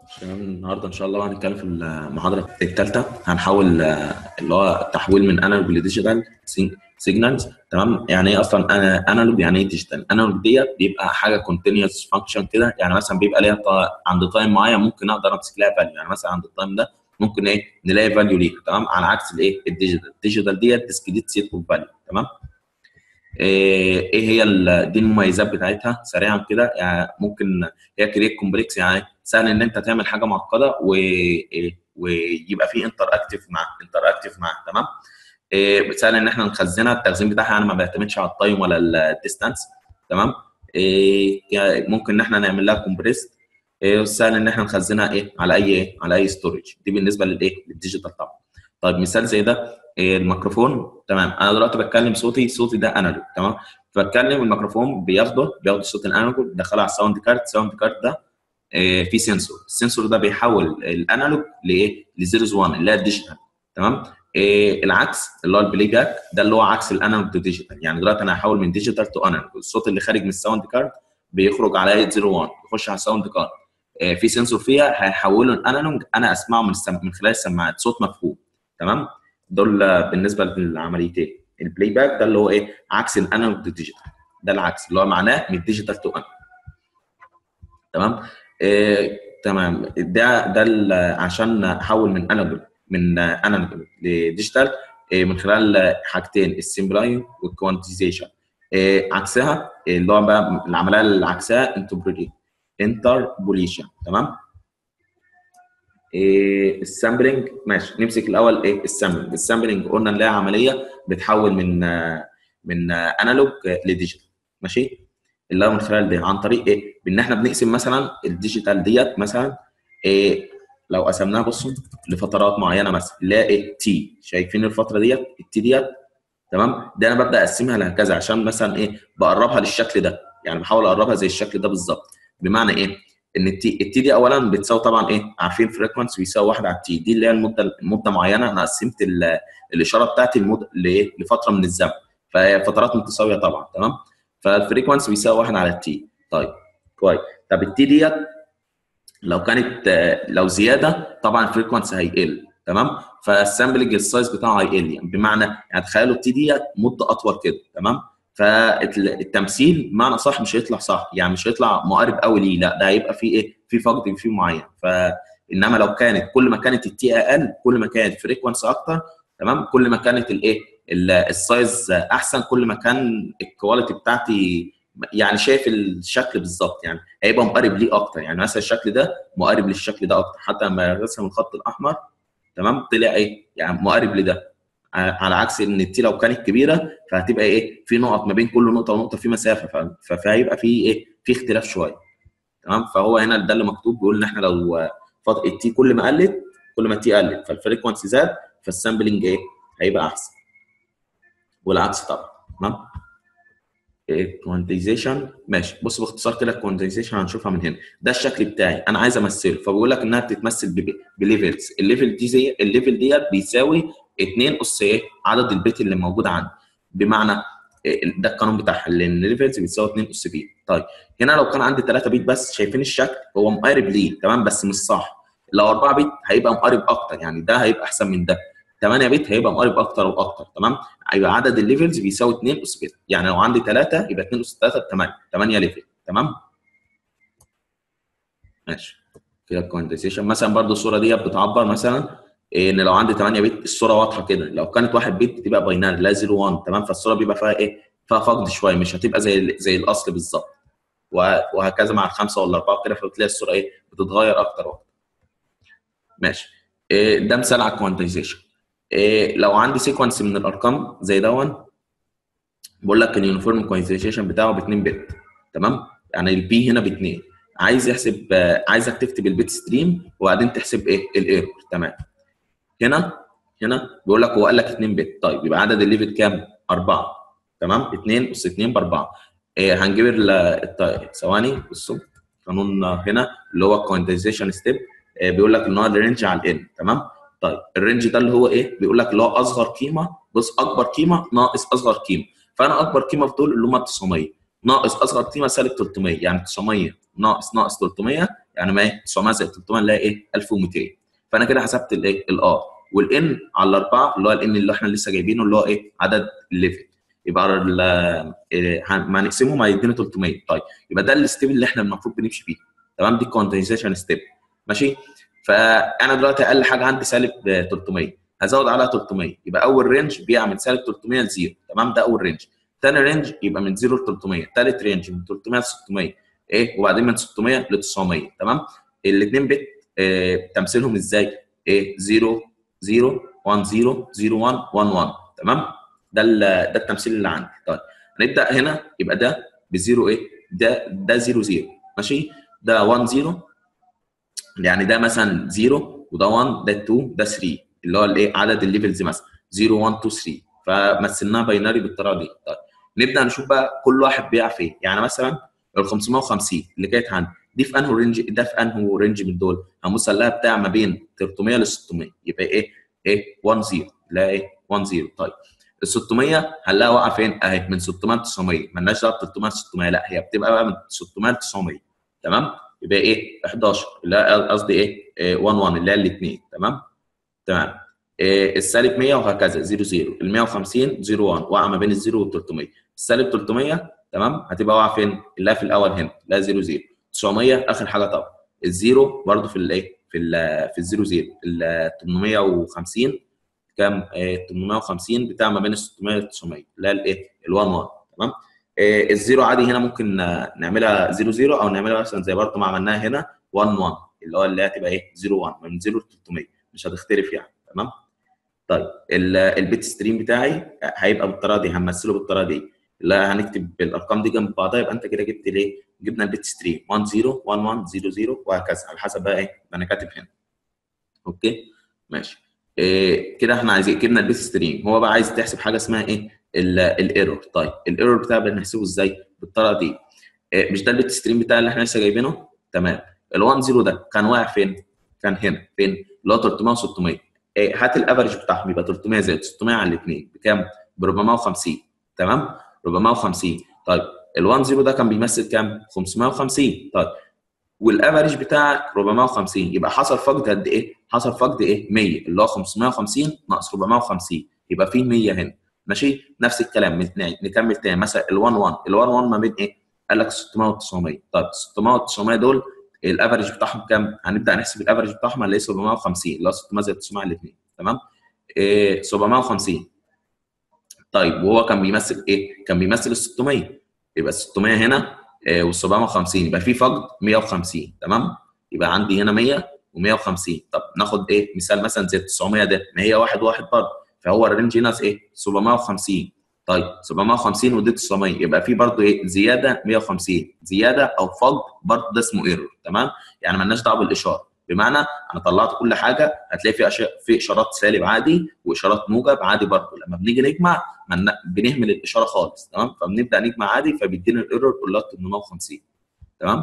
تمام النهارده ان شاء الله هنتكلم في المحاضره الثالثه هنحاول آه، اللي هو التحويل من انالوج لديجيتال سيجنالز تمام يعني ايه اصلا انالوج يعني ايه ديجيتال انالوج ديت بيبقى حاجه كونتينوس فانكشن كده يعني مثلا بيبقى ليها طا- عند تايم معين ممكن اقدر امسك لها فاليو يعني مثلا عند التايم ده ممكن ايه نلاقي فاليو ليها تمام على عكس الايه الديجيتال الديجيتال ديت ديسكريت سيت اوف فاليو تمام ايه إيه هي ال- دي المميزات بتاعتها سريعا كده يعني ممكن هي كريت كومبلكس يعني سهل ان انت تعمل حاجه معقده و... إيه، ويبقى في انتر اكتف مع انتر اكتف مع تمام إيه، سهل ان احنا نخزنها التخزين بتاعها يعني ما بيعتمدش على التايم ولا الديستانس تمام إيه، يعني ممكن ان احنا نعمل لها كومبريست سهل ان احنا نخزنها ايه على اي ايه على اي ستورج دي بالنسبه للايه للديجيتال طبعا طيب مثال زي ده إيه، الميكروفون تمام انا دلوقتي بتكلم صوتي صوتي ده انالوج تمام فبتكلم الميكروفون بياخده بياخد الصوت الانالوج بيدخله على الساوند كارت الساوند كارت ده آه، في سنسور السنسور ده بيحول الانالوج لايه لزيروز 1 اللي هي الديجيتال تمام آه، العكس اللي هو البلاي باك ده اللي هو عكس الانالوج تو ديجيتال يعني دلوقتي انا هحول من ديجيتال تو انالوج الصوت اللي خارج من الساوند كارد بيخرج على 801 يخش على الساوند كارد آه، في سنسور فيها هيحوله الانالوج انا اسمعه من السم... من خلال السماعات صوت مفهوم تمام دول آه، بالنسبه للعمليتين البلاي باك ده اللي هو ايه عكس الانالوج تو ديجيتال ده العكس اللي هو معناه من ديجيتال تو انالوج تمام إيه تمام ده ده ال- عشان احول من انالوج من انالوج لديجيتال إيه من خلال حاجتين السيمبلاين والكوانتيزيشن إيه عكسها اللي هو بقى العمليه اللي عكسها انتربولي انتربوليشن تمام إيه السامبلنج ماشي نمسك الاول ايه السامبلنج السامبلنج قلنا ان هي عمليه بتحول من آه، من انالوج لديجيتال ماشي اللي هو من خلال ده عن طريق ايه؟ بان احنا بنقسم مثلا الديجيتال ديت مثلا إيه لو قسمناها بصوا لفترات معينه مثلا اللي هي ايه تي شايفين الفتره ديت التي ديت تمام ده انا ببدا اقسمها لهكذا عشان مثلا ايه بقربها للشكل ده يعني بحاول اقربها زي الشكل ده بالظبط بمعنى ايه ان التي التي دي اولا بتساوي طبعا ايه عارفين فريكونسي بيساوي واحد على التي دي اللي هي المده المده معينه انا قسمت ال- الاشاره بتاعتي المد... لايه لفتره من الزمن فهي فترات متساويه طبعا تمام فالفريكونسي بيساوي واحد على التي طيب كويس طب التي ديت لو كانت آه، لو زياده طبعا الفريكونسي هيقل تمام فالسامبلنج السايز بتاعه هيقل يعني بمعنى يعني تخيلوا التي ديت مده اطول كده تمام فالتمثيل بمعنى صح مش هيطلع صح يعني مش هيطلع مقارب قوي ليه لا ده هيبقى فيه ايه في فقد فيه معين فانما لو كانت كل ما كانت التي اقل كل ما كانت فريكونسي اكتر تمام كل ما كانت الايه ال- السايز احسن كل ما كان الكواليتي بتاعتي يعني شايف الشكل بالظبط يعني هيبقى مقارب ليه اكتر يعني مثلا الشكل ده مقارب للشكل ده اكتر حتى لما رسم الخط الاحمر تمام طلع ايه يعني مقارب لده ع- على عكس ان التي لو كانت كبيره فهتبقى ايه في نقط ما بين كل نقطه ونقطه في مسافه ف- فهيبقى في ايه في اختلاف شويه تمام فهو هنا ده اللي مكتوب بيقول ان احنا لو فط- التي كل ما قلت كل ما التي قلت فالفريكونسي زاد فالسامبلنج ايه هيبقى احسن والعكس طبعا تمام كوانتيزيشن ماشي بص باختصار كده الكوانتيزيشن هنشوفها من هنا ده الشكل بتاعي انا عايز امثله فبقول لك انها بتتمثل بب- بليفلز الليفل دي زي الليفل ديت بيساوي 2 اس ايه عدد البيت اللي موجود عندي بمعنى إيه، ده القانون بتاعها لان الليفلز بتساوي 2 اس بي طيب هنا لو كان عندي 3 بيت بس شايفين الشكل هو مقارب ليه تمام بس مش صح لو 4 بيت هيبقى مقارب اكتر يعني ده هيبقى احسن من ده 8 بيت هيبقى مقارب اكتر واكتر تمام يبقى عدد الليفلز بيساوي 2 اس بيت يعني لو عندي 3 يبقى 2 اس 3 ب 8 8 ليفل تمام ماشي كده الكوانتيزيشن مثلا برضو الصوره ديت بتعبر مثلا إيه ان لو عندي 8 بت الصوره واضحه كده لو كانت 1 بت تبقى باينري لا 0 1 تمام فالصوره بيبقى فيها ايه فيها فقد شويه مش هتبقى زي زي الاصل بالظبط وه- وهكذا مع الخمسه ولا اربعه كده فبتلاقي الصوره ايه بتتغير اكتر واكتر ماشي إيه ده مثال على الكوانتيزيشن إيه لو عندي سيكونس من الارقام زي دون بقول لك اليونيفورم كوانتيزيشن بتاعه ب 2 بت تمام يعني البي هنا ب 2 عايز يحسب آه، عايزك تكتب البيت ستريم وبعدين تحسب ايه الايرور تمام هنا هنا بيقول لك هو قال لك 2 بت طيب يبقى عدد الليفت كام 4 تمام 2 اس 2 ب 4 إيه هنجيب ال- الط- ثواني بصوا قانون هنا اللي هو الكوانتيزيشن ستيب بيقول لك ان هو الرينج على الان تمام طيب الرينج ده اللي هو ايه بيقول لك اللي هو اصغر قيمه بص اكبر قيمه ناقص اصغر قيمه فانا اكبر قيمه في دول اللي هم 900 ناقص اصغر قيمه سالب 300 يعني 900 ناقص ناقص 300 يعني ما ايه 900 زائد 300 اللي هي ايه 1200 فانا كده حسبت الايه الار والان على الاربعه اللي هو الان اللي احنا لسه جايبينه اللي هو ايه عدد الليفل يبقى ما هنقسمهم هيدينا 300 طيب يبقى ده الستيب اللي احنا المفروض بنمشي فيه تمام دي كوانتايزيشن ستيب ماشي فانا دلوقتي اقل حاجه عندي سالب 300 هزود عليها 300 يبقى اول رينج بيقع من سالب 300 ل 0 تمام ده اول رينج ثاني رينج يبقى من 0 ل 300 ثالث رينج من 300 ل 600 ايه وبعدين من 600 ل 900 تمام الاثنين بت آه تمثيلهم ازاي ايه 0 0 1 0 0 1 1 1 تمام ده ده التمثيل اللي عندي طيب هنبدا هنا يبقى ده بزيرو ايه ده ده 0 0 ماشي ده 1 0 يعني ده مثلا 0 وده 1 ده 2 ده 3 اللي هو الايه عدد الليفلز مثلا 0 1 2 3 فمثلناها باينري بالطريقه دي طيب نبدا نشوف بقى كل واحد بيقع فين يعني مثلا ال 550 اللي كانت عندي دي في انهي رينج ده في انهي رينج من دول هنبص لها بتاع ما بين 300 ل 600 يبقى ايه ايه 1 0 لا ايه 1 0 طيب ال 600 هنلاقيها واقعه فين اهي من 600 ل 900 مالناش دعوه ب 300 ل 600 لا هي بتبقى بقى من 600 ل 900 تمام يبقى ايه 11 لا قصدي ايه 1 1 اللي هي الاثنين تمام تمام إيه السالب 100 وهكذا 0 0 ال 150 0 1 واقعه ما بين الزيرو وال 300 السالب 300 تمام هتبقى واقعه فين؟ اللي في الاول هنا لا 0 0 900 اخر حاجه طبعا الزيرو برده في الايه؟ في ال في الزيرو زيرو ال 850 كام؟ إيه 850 بتاع ما بين ال 600 وال 900 اللي هي الايه؟ ال 1 1 تمام؟ إيه الزيرو عادي هنا ممكن نعملها 0 0 او نعملها مثلا زي برده ما عملناها هنا 1 1 اللي هو اللي هتبقى ايه؟ 0 1 من 0 ل 300 مش هتختلف يعني تمام؟ طيب البيت ستريم بتاعي هيبقى بالطريقه دي همثله بالطريقه دي لا هنكتب الارقام دي جنب بعضها يبقى انت كده جبت ليه؟ جبنا البيت ستريم 1 0 1 1 0 0 وهكذا على حسب بقى ايه انا كاتب هنا اوكي ماشي إيه كده احنا عايزين جبنا البيت ستريم هو بقى عايز تحسب حاجه اسمها ايه الايرور طيب الايرور بتاعه بنحسبه ازاي بالطريقه دي إيه مش ده البيت ستريم بتاع اللي احنا لسه جايبينه تمام ال1 0 ده كان واقع فين كان هنا فين اللي هو 300 و600 إيه هات الافرج بتاعهم يبقى 300 زائد 600 على الاثنين بكام ب 450 تمام 450 طيب ال1 0 ده كان بيمثل كام 550 طيب والافرج بتاعك 450 يبقى حصل فقد قد ايه حصل فقد ايه 100 اللي هو 550 ناقص 450 يبقى في 100 هنا ماشي نفس الكلام نكمل تاني مثلا ال1 1 ال1 1 ما بين ايه قال لك 600 و 900 طيب 600 و 900 دول الافرج بتاعهم كام هنبدا نحسب الافرج بتاعهم هنلاقيه 750 اللي هو 600 زائد 900 الاثنين تمام إيه 750 طيب وهو كان بيمثل ايه كان بيمثل ال 600 يبقى ال 600 هنا إيه وال 750 يبقى في فقد 150 تمام يبقى عندي هنا 100 و150 طب ناخد ايه مثال مثلا زي 900 ده ما هي واحد واحد برضه فهو الرينج هنا ايه 750 طيب 750 ودي 900 يبقى في برضه ايه زياده 150 زياده او فقد برضه ده اسمه ايرور تمام يعني مالناش دعوه بالاشاره بمعنى انا طلعت كل حاجه هتلاقي في أشياء في اشارات سالب عادي واشارات موجب عادي برضه لما بنيجي نجمع من بنهمل الاشاره خالص تمام فبنبدا نجمع عادي فبيدينا الايرور كلها 850 تمام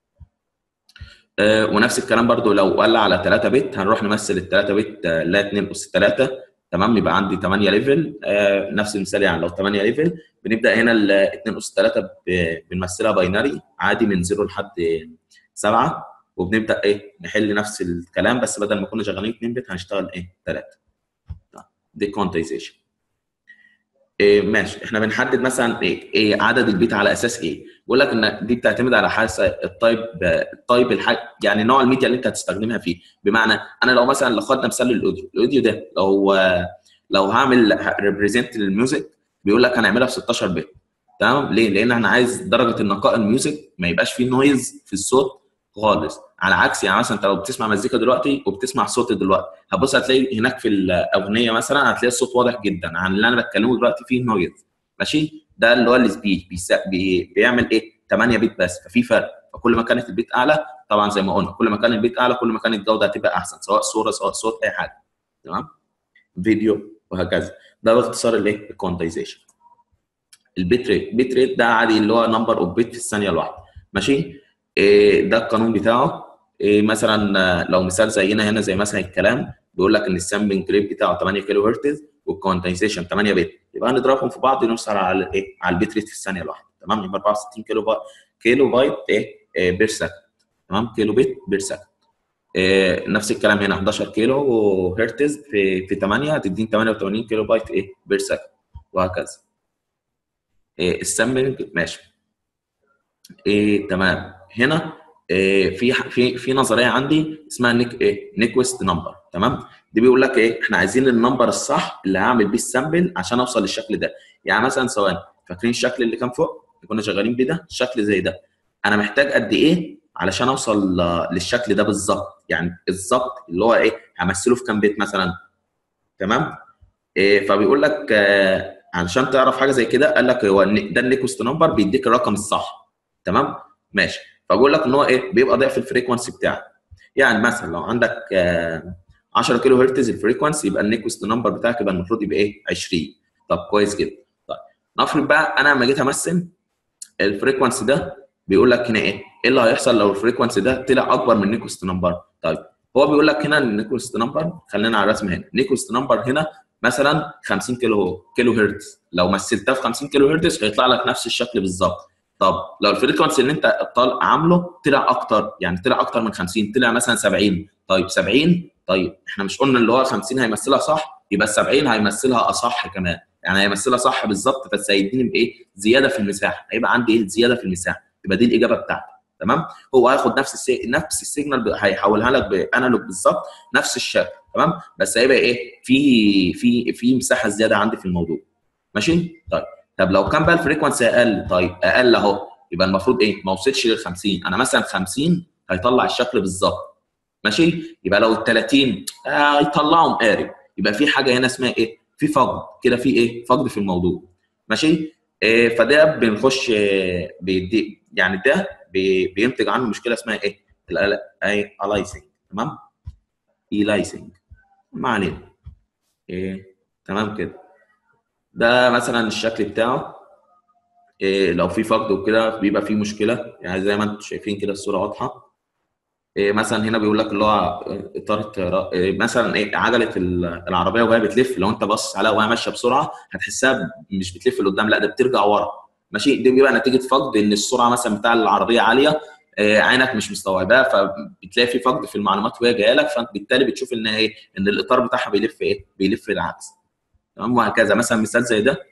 آه ونفس الكلام برضو لو قال على 3 بت هنروح نمثل ال 3 بت لا 2 اس 3 تمام يبقى عندي 8 ليفل آه نفس المثال يعني لو 8 ليفل بنبدا هنا ال 2 اس 3 بنمثلها باينري عادي من 0 لحد 7 وبنبدا ايه نحل نفس الكلام بس بدل ما كنا شغالين 2 بت هنشتغل ايه 3 دي كوانتايزيشن إيه ماشي احنا بنحدد مثلا ايه, إيه عدد البيت على اساس ايه بيقول لك ان دي بتعتمد على حسب التايب التايب الحاج يعني نوع الميديا اللي انت هتستخدمها فيه بمعنى انا لو مثلا لو خدنا مثال للاوديو الاوديو ده لو لو هعمل ريبريزنت للميوزك بيقول لك هنعملها في 16 بت تمام ليه لان احنا عايز درجه النقاء الميوزك ما يبقاش فيه نويز في الصوت خالص على عكس يعني مثلا انت لو بتسمع مزيكا دلوقتي وبتسمع صوت دلوقتي هتبص هتلاقي هناك في الاغنيه مثلا هتلاقي الصوت واضح جدا عن اللي انا بتكلمه دلوقتي فيه نويز ماشي ده اللي هو السبيد بي بيعمل ايه 8 بيت بس ففي فرق فكل ما كانت البيت اعلى طبعا زي ما قلنا كل ما كان البيت اعلى كل ما كانت الجوده هتبقى احسن سواء صوره سواء صوت اي حاجه تمام فيديو وهكذا ده باختصار الايه الكوانتايزيشن البيت ريت البيت ريت ده عادي اللي هو نمبر اوف بيت في الثانيه الواحده ماشي إيه ده القانون بتاعه إيه مثلا لو مثال زينا هنا زي مثلا الكلام بيقول لك ان السامبلنج ريت بتاعه 8 كيلو هرتز والكوانتايزيشن 8 بت يبقى هنضربهم في بعض نوصل على ايه على البيت ريت في الثانيه الواحده تمام يبقى 64 كيلو بايت كيلو بايت ايه, إيه بير سكند تمام كيلو بت بير سكند إيه نفس الكلام هنا 11 كيلو هرتز في في 8 هتديني 88 كيلو بايت ايه بير سكند وهكذا إيه السامبلنج ماشي إيه تمام هنا إيه في في في نظريه عندي اسمها نيك ايه نيكوست نمبر تمام دي بيقول لك ايه احنا عايزين النمبر الصح اللي هعمل بيه السامبل عشان اوصل للشكل ده يعني مثلا ثواني فاكرين الشكل اللي كان فوق اللي كنا شغالين بيه ده شكل زي ده انا محتاج قد ايه علشان اوصل للشكل ده بالظبط يعني بالظبط اللي هو ايه همثله في كام بيت مثلا تمام إيه فبيقول لك آه علشان تعرف حاجه زي كده قال لك هو ده النيكوست نمبر بيديك الرقم الصح تمام ماشي فبقول لك ان هو ايه بيبقى ضعف الفريكونسي بتاعك يعني مثلا لو عندك آه 10 كيلو هرتز الفريكونسي يبقى النيكوست نمبر بتاعك يبقى المفروض يبقى ايه 20 طب كويس جدا طيب نفرض بقى انا لما جيت امثل الفريكونسي ده بيقول لك هنا ايه ايه اللي هيحصل لو الفريكونسي ده طلع اكبر من النيكوست نمبر طيب هو بيقول لك هنا النيكوست نمبر خلينا على الرسم هنا نيكوست نمبر هنا مثلا 50 كيلو كيلو هرتز لو مثلتها في 50 كيلو هرتز هيطلع لك نفس الشكل بالظبط طب لو الفريكونسي اللي انت عامله طلع اكتر يعني طلع اكتر من 50 طلع مثلا 70 طيب 70 طيب احنا مش قلنا اللي هو 50 هيمثلها صح يبقى ال 70 هيمثلها اصح كمان يعني هيمثلها صح بالظبط بس هيديني بايه زياده في المساحه هيبقى عندي ايه زياده في المساحه يبقى دي الاجابه بتاعتي تمام هو هياخد نفس السي... نفس السيجنال هيحولها لك بانالوج بالظبط نفس الشكل تمام بس هيبقى ايه في في في مساحه زياده عندي في الموضوع ماشي طيب طب لو كان بقى الفريكونسي اقل طيب اقل اهو يبقى المفروض ايه ما وصلش لل 50 انا مثلا 50 هيطلع الشكل بالظبط ماشي يبقى لو ال 30 آه يطلعهم قارب يبقى في حاجه هنا اسمها ايه في فقد كده في ايه فقد في الموضوع ماشي إيه فده بنخش إيه بيدي يعني ده بي بينتج عنه مشكله اسمها ايه الايسنج تمام ايلايسنج ما علينا إيه تمام كده ده مثلا الشكل بتاعه إيه لو في فقد وكده بيبقى فيه مشكله يعني زي ما انتم شايفين كده الصوره واضحه إيه مثلا هنا بيقول لك اللي هو اطار الطيران إيه مثلا ايه عجله العربيه وهي بتلف لو انت باصص عليها وهي ماشيه بسرعه هتحسها مش بتلف لقدام لا ده بترجع ورا ماشي دي بيبقى نتيجه فقد ان السرعه مثلا بتاع العربيه عاليه إيه عينك مش مستوعباها فبتلاقي في فقد في المعلومات وهي جايه لك فبالتالي بتشوف ان ايه ان الاطار بتاعها بيلف ايه بيلف العكس تمام وهكذا مثلا مثال زي ده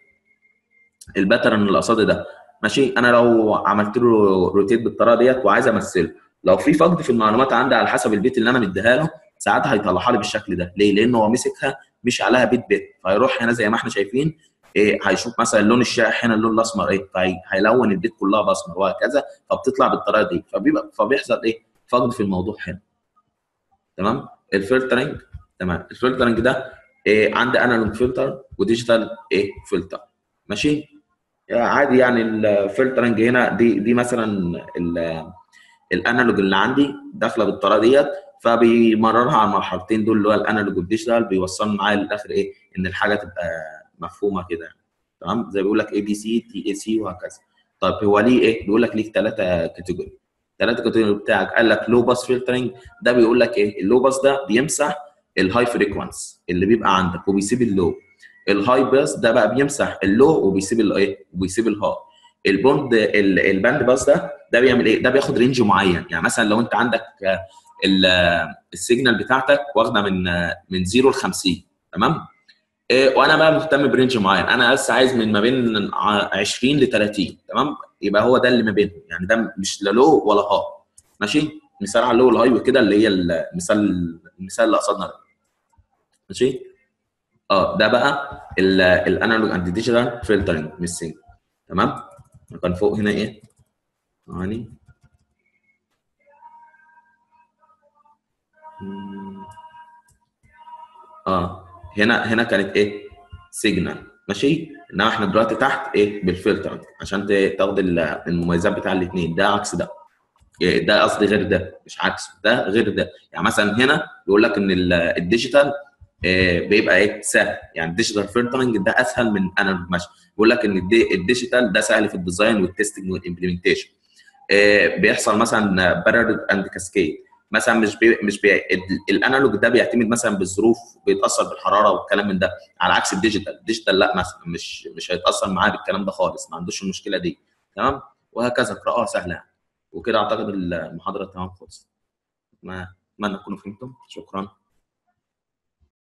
الباترن اللي قصادي ده ماشي انا لو عملت له روتيت بالطريقه ديت وعايز امثله لو في فقد في المعلومات عندي على حسب البيت اللي انا مديها له ساعتها هيطلعها لي بالشكل ده ليه؟ لان هو مسكها مش عليها بيت بيت فهيروح هنا زي ما احنا شايفين إيه هيشوف مثلا اللون الشائع هنا اللون الاسمر ايه فهيلون البيت كلها باسمر وهكذا فبتطلع بالطريقه دي فبيبقى فبيحصل ايه؟ فقد في الموضوع هنا تمام؟ الفلترنج تمام الفلترنج ده إيه عندي انالوج فلتر وديجيتال ايه فلتر ماشي؟ عادي يعني الفلترنج هنا دي دي مثلا الانالوج اللي عندي داخله بالطريقه ديت فبيمررها على المرحلتين دول اللي هو الانالوج والديجيتال بيوصلنا معايا للاخر ايه ان الحاجه تبقى مفهومه كده تمام زي بيقول لك اي بي سي تي اي سي وهكذا طيب هو ليه ايه بيقول لك ليك ثلاثه كاتيجوري ثلاثه كاتيجوري بتاعك قال لك لو باس فلترنج ده بيقول لك ايه اللو باس ده بيمسح الهاي فريكونس اللي بيبقى عندك وبيسيب اللو الهاي باس ده بقى بيمسح اللو وبيسيب الايه وبيسيب الهاي البوند الباند باس ده ده بيعمل ايه؟ ده بياخد رينج معين يعني مثلا لو انت عندك السيجنال بتاعتك واخده من من 0 ل 50 تمام؟ إيه وانا بقى مهتم برينج معين انا بس عايز من ما بين 20 ل 30 تمام؟ يبقى هو ده اللي ما بينهم يعني ده مش لا لو ولا ها ماشي؟ مثال على اللو والهاي وكده اللي هي المثال المثال اللي قصدنا ده ماشي؟ اه ده بقى الانالوج اند ديجيتال فلترنج مش سينج تمام؟ كان فوق هنا ايه؟ ثواني اه هنا هنا كانت ايه؟ سيجنال ماشي؟ انما احنا دلوقتي تحت ايه؟ بالفلتر عشان تاخد المميزات بتاع الاثنين ده عكس ده ده قصدي غير ده مش عكس ده غير ده يعني مثلا هنا بيقول لك ان الديجيتال إيه بيبقى ايه سهل يعني الديجيتال فلترنج ده اسهل من انالوج ماشي بيقول لك ان الديجيتال ده سهل في الديزاين والتستنج والامبلمنتيشن إيه بيحصل مثلا بارل اند كاسكيد مثلا مش بي مش بي الانالوج ده بيعتمد مثلا بالظروف بيتاثر بالحراره والكلام من ده على عكس الديجيتال الديجيتال لا مثلا مش مش هيتاثر معاه بالكلام ده خالص ما عندوش المشكله دي تمام وهكذا قراءه سهله وكده اعتقد المحاضره تمام خلصت اتمنى تكونوا فهمتم شكرا